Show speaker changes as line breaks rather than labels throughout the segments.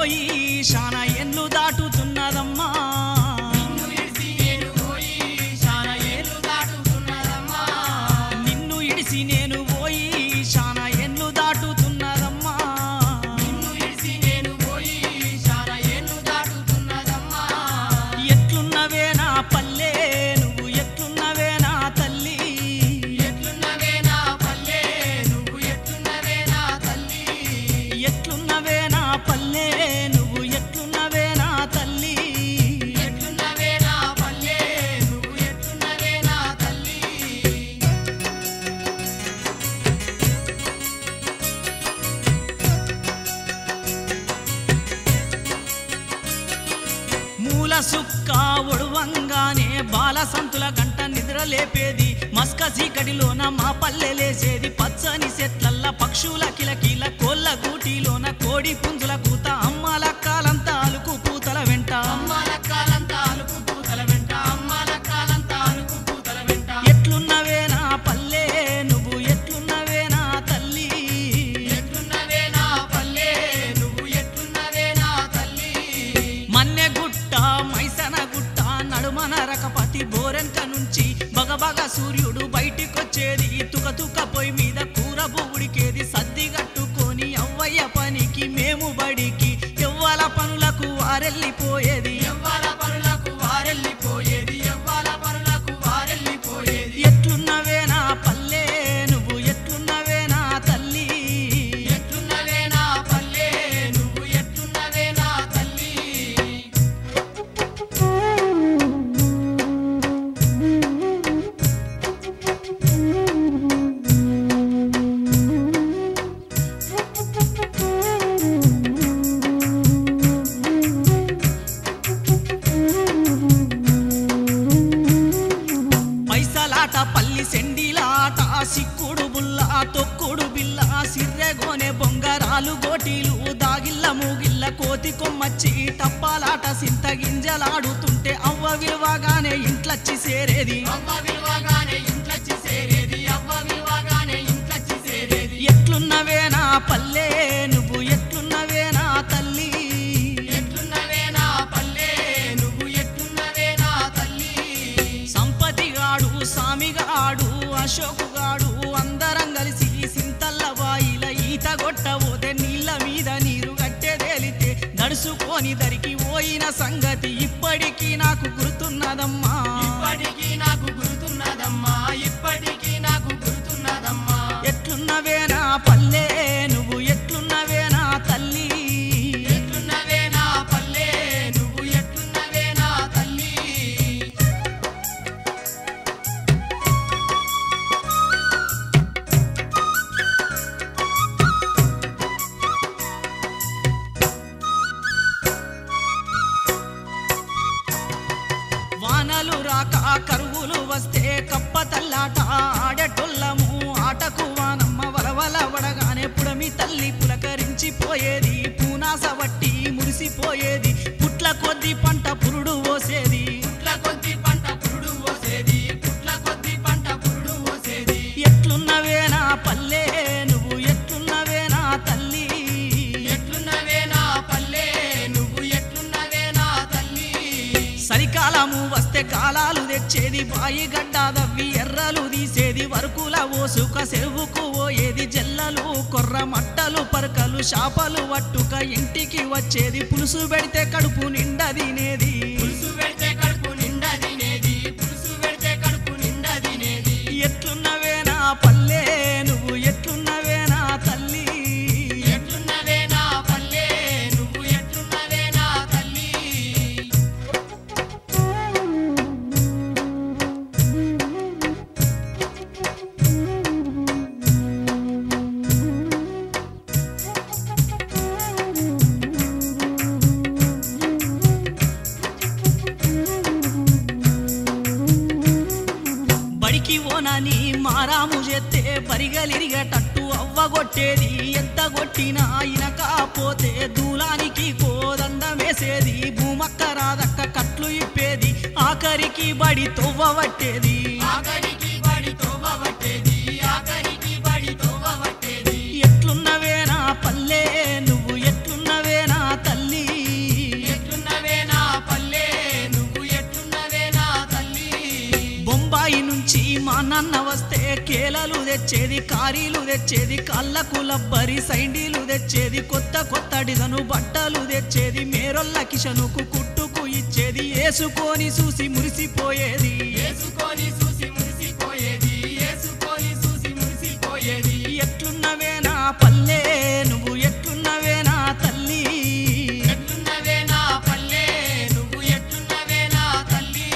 పోయి శానా ఎన్లు దాటుతున్నదమ్మా
నిన్ను ఇడిసి నేను పోయి చాలా ఏళ్ళు దాటుతున్నదమ్మా
నిన్ను ఇడిసి నేను పోయి శానా ఎన్లు దాటుతున్నదమ్మా
నిన్ను ఇడిసి నేను పోయి చాలా ఏళ్ళు దాటుతున్నదమ్మా
ఎట్లున్నవే నా పల్లె నువ్వు ఎట్లున్నవే నా తల్లి
ఎట్లున్నవే నా పల్లె నువ్వు ఎట్లున్నవే నా తల్లి
ఎట్లున్నవే నా పల్లె నువ్వు ఎట్లున్నవే నా తల్లి
ఎట్లున్నవే నా పల్లె నువ్వు ఎట్లున్నవే నా తల్లి
మూల సుక్క ఒడువంగానే బాల సంతుల గంట నిద్ర లేపేది మస్క చీకటిలోన మా పల్లె లేసేది పచ్చని చెట్లల్ల పక్షుల కిలకిల కోళ్ళ గూటిలోన కోడి పుంజుల కూత అమ్మల కాలంతా అలుకు పూతల వెంట
అమ్మాల కాలంతా అలుకు పూతల వెంట అమ్మాల కాలంతా అలుకు పూతల వెంట
ఎట్లున్నవే నా పల్లె నువ్వు ఎట్లున్నవే నా తల్లి
ఎట్లున్నవే నా పల్లె నువ్వు ఎట్లున్నవే నా తల్లి
మన్నె గుట్ట మైసన గుట్ట నడుమన రకపతి బోరెంక నుంచి బగబగ సూర్యుడు బయటికొచ్చేది తుక తుక పొయ్యి మీద కూర ఉడికేది సద్ది కట్టుకొని అవ్వయ్య పనికి మేము బడికి ఎవ్వల పనులకు వారెళ్ళిపోయేది
ఎవ్వాల పనులకు వారెళ్ళిపోయేది ఎవ్వాల పనులకు వారెళ్ళిపోయేది
ఎట్లున్నవే నా పల్లె నువ్వు ఎట్లున్నవే నా తల్లి
ఎట్లున్నవే నా పల్లె నువ్వు ఎట్లున్నవే నా తల్లి
పైసలాట పల్లి సెండిలాట సిక్కుడు బుల్ల తొక్కుడు బిల్ల సిర్రెగోనె బొంగరాలు గోటీలు దాగిల్ల మూగిల్ల కోతి కొమ్మచ్చి టప్పాలాట సింత గింజలాడుతుంటే అవ్వ విలువగానే ఇంట్లచ్చి సేరేది
అవ్వ విలువగానే ఇంట్లొచ్చి సేరేది అవ్వ విలువగానే ఇంట్లొచ్చి సేరేది
ఎట్లున్నవే నా పల్లె నువ్వు ఎట్లున్నవే నా తల్లి
ఎట్లున్నవే నా పల్లె నువ్వు ఎట్లున్నవే నా తల్లి
సంపతిగాడు సామిగాడు అశోకుగాడు అందరం కలిసి సింతల్ల బాయిల ఈత కొట్టబోతే నీళ్ళ మీద నీరు గట్టెదేలితే నడుచుకొని దరికి పోయిన సంగతి ఇప్పటికీ నాకు గుర్తున్నదమ్మా
ఇప్పటికీ నాకు గుర్తున్నదమ్మా ఇప్పటికీ నాకు గుర్తున్నదమ్మా
ఎట్లున్నవే నా పల్లె నువ్వు ఎట్లున్నవే నా తల్లి
ఎట్లున్నవే నా పల్లె నువ్వు ఎట్లున్నవే నా తల్లి
వానలు రాక కరువులు వస్తే కప్ప తల్లాట ఆడేటోళ్ళము ఆటకు వానమ్మ వలవల వడగానే పుడమి తల్లి పులకరించిపోయేది పూనాస వట్టి మురిసిపోయేది పుట్ల కొద్ది పంట పురుడు పోసేది
పుట్ల కొద్ది పంట పురుడు పోసేది పుట్ల కొద్ది పంట పురుడు పోసేది
ఎట్లున్నవే నా పల్లె నువ్వు ఎట్లున్నవే నా తల్లి
ఎట్లున్నవే నా పల్లె నువ్వు ఎట్లున్నవే నా తల్లి
చలికాలము వస్తే కాలాలు తెచ్చేది బాయి గడ్డ దవ్వి ఎర్రలు తీసేది వరకుల ఓసుక చెరువుకు పోయేది జల్లలు కొర్ర మట్టలు పరకలు చేపలు వట్టుక ఇంటికి వచ్చేది పులుసు పెడితే కడుపు నిండా తినేది
పులుసు పెడితే కడుపు నిండా తినేది పులుసు పెడితే కడుపు నిండా తినేది
ఎట్లున్నవే నా పల్లె నువ్వు ఎట్లున్నవే నా తల్లి
ఎట్లున్నవే నా పల్లె నువ్వు ఎట్లున్నవే నా తల్లి
బడికి ఓనని మారాము చేస్తే పరిగలిరిగేటట్టు అవ్వగొట్టేది ఎంత కొట్టినా ఇనకపోతే దూలానికి కోదండమేసేది భూమక్క రాదక్క కట్లు ఇప్పేది ఆఖరికి బడి తొవ్వబట్టేది
ఆఖరికి బడి తోవబట్టేది ఆఖరికి బడి తోవబట్టేది
ఎట్లున్నవే నా పల్లె నువ్వు ఎట్లున్నవే నా తల్లి కిరాయి నుంచి మా నాన్న వస్తే కేలలు తెచ్చేది కారీలు తెచ్చేది కళ్ళకు లబ్బరి సైండీలు తెచ్చేది కొత్త కొత్త డిజను బట్టలు తెచ్చేది మేరొల్ల కిషనుకు కుట్టుకు ఇచ్చేది వేసుకొని చూసి మురిసిపోయేది
ఏసుకొని చూసి మురిసిపోయేది ఏసుకొని చూసి మురిసిపోయేది
ఎట్లున్నవే నా పల్లె నువ్వు ఎట్లున్నవే నా తల్లి
ఎట్లున్నవే నా పల్లె నువ్వు ఎట్లున్నవే నా తల్లి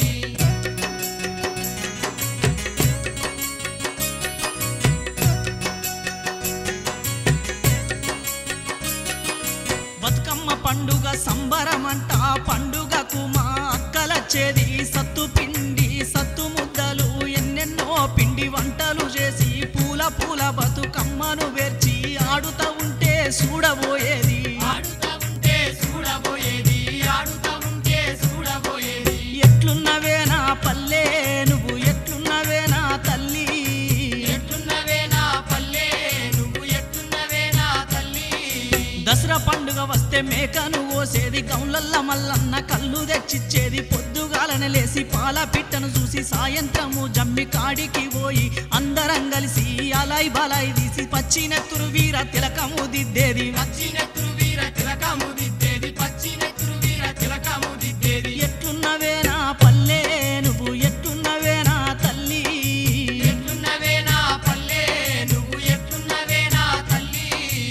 బతుకమ్మ పండుగ సంబరమంట పండుగకు మా అక్కలచ్చేది సత్తు పిండి సత్తు ముద్దలు ఎన్నెన్నో పిండి వంటలు చేసి పూల పూల బతుకమ్మను వేర్చి ఆడుతా ఉంటే చూడబోయేది
ఆడుతా ఉంటే చూడబోయేది ఆడుతా ఉంటే చూడబోయేది
ఎట్లున్నవే నా పల్లె నువ్వు ఎట్లున్నవే నా తల్లి
ఎట్లున్నవే నా పల్లె నువ్వు ఎట్లున్నవే నా తల్లి
దసరా పండుగ వస్తే మేకను కోసేది గౌలల్ల మల్లన్న కళ్ళు తెచ్చిచ్చేది పొద్దుగాలన లేసి పాల పిట్టను చూసి సాయంత్రము జమ్మి కాడికి పోయి అందరం కలిసి అలాయి బలాయి తీసి పచ్చినెత్తురు వీర తిలకము దిద్దేది
పచ్చినెత్తురు వీర తిలకము దిద్దేది పచ్చినెత్తురు వీర తిలకము దిద్దేది
ఎట్లున్నవే నా పల్లె నువ్వు ఎట్లున్నవే నా తల్లి
ఎట్లున్నవే నా పల్లె నువ్వు ఎట్లున్నవే నా తల్లి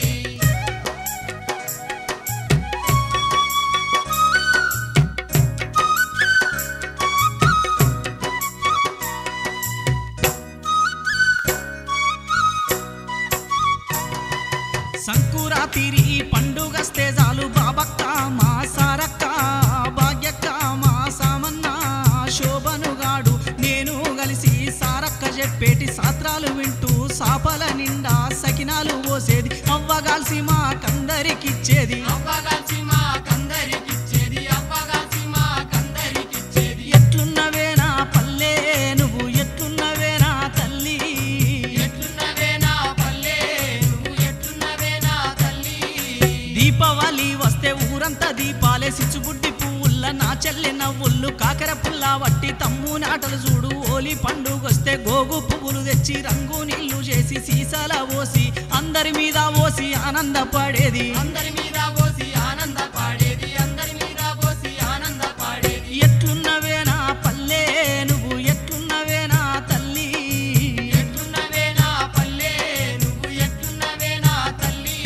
సంకురాతిరి పండుగ చాలు బాబక్క మా సారక్క భాగ్యక్క మా సామన్న శోభనుగాడు నేను కలిసి సారక్క చెప్పేటి సాత్రాలు వింటూ సాపల నిండా సకినాలు పోసేది అవ్వగాల్సి మా కందరికిచ్చేది
అవ్వగాల్సి మా కందరికిచ్చేది అవ్వగాల్సి మా కందరికిచ్చేది
ఎట్లున్నవే నా పల్లె నువ్వు ఎట్లున్నవే నా తల్లి
ఎట్లున్నవే నా పల్లె నువ్వు ఎట్లున్నవే నా తల్లి
దీపావళి వస్తే ఊరంతా దీపాలే సిచ్చుబుడ్డి పువ్వుల్ల నా చెల్లె నవ్వుళ్ళు కాకర పుల్ల వట్టి తమ్ము నాటలు చూడు ఓలి పండుగొస్తే గోగు పువ్వులు తెచ్చి రంగు నీళ్లు చేసి సీసాల పోసి అందరి మీద పోసి ఆనందపడేది
అందరి మీద పోసి ఆనంద పాడేది అందరి మీద పోసి ఆనంద పాడేది
ఎట్లున్నవే నా పల్లె నువ్వు ఎట్లున్నవే నా తల్లి
ఎట్లున్నవే నా పల్లె నువ్వు ఎట్లున్నవే నా తల్లి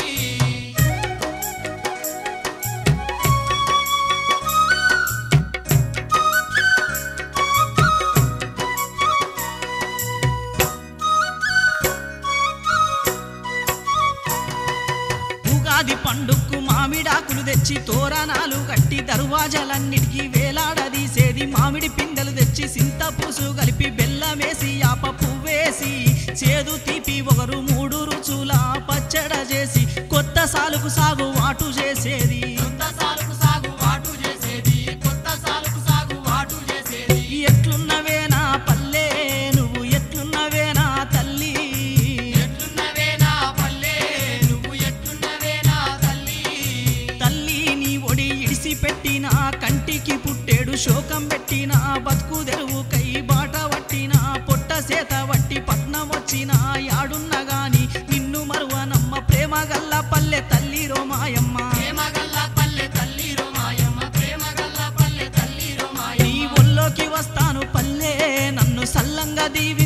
ఉగాది పండుగకు మామిడాకులు తెచ్చి తోరణాలు కట్టి దర్వాజలన్నిటికీ వేలాడదీసేది మామిడి పిందెలు తెచ్చి సింత పూసు కలిపి బెల్లమేసి ఆప పువ్వేసి చేదు తీపి ఒకరు మూడు రుచుల పచ్చడ చేసి కొత్త సాలుకు సాగు వాటు చేసేది
కొత్త సాలుకు సాగు వాటు చేసేది కొత్త సాలుకు సాగు వాటు చేసేది
ఎట్లున్నవే నా పల్లె నువ్వు ఎట్లున్నవే నా తల్లి
ఎట్లున్నవే నా పల్లె నువ్వు ఎట్లున్నవే నా తల్లి
తల్లి నీ ఒడి ఇడిసి పెట్టిన కంటికి పుట్టేడు శోకం పెట్టిన బతుకు తెరువుకై బాట పట్టిన పొట్ట సేత వట్టి పట్నం వచ్చిన యాడున్న గాని నిన్ను మరువనమ్మ ప్రేమ గల్ల పల్లె తల్లి రోమాయమ్మ
ప్రేమ గల్ల పల్లె తల్లి రోమాయమ్మ ప్రేమ గల్ల పల్లె తల్లి
నీ
రోమాయమ్మ
ఒళ్ళోకి వస్తాను పల్లె నన్ను సల్లంగా దీవె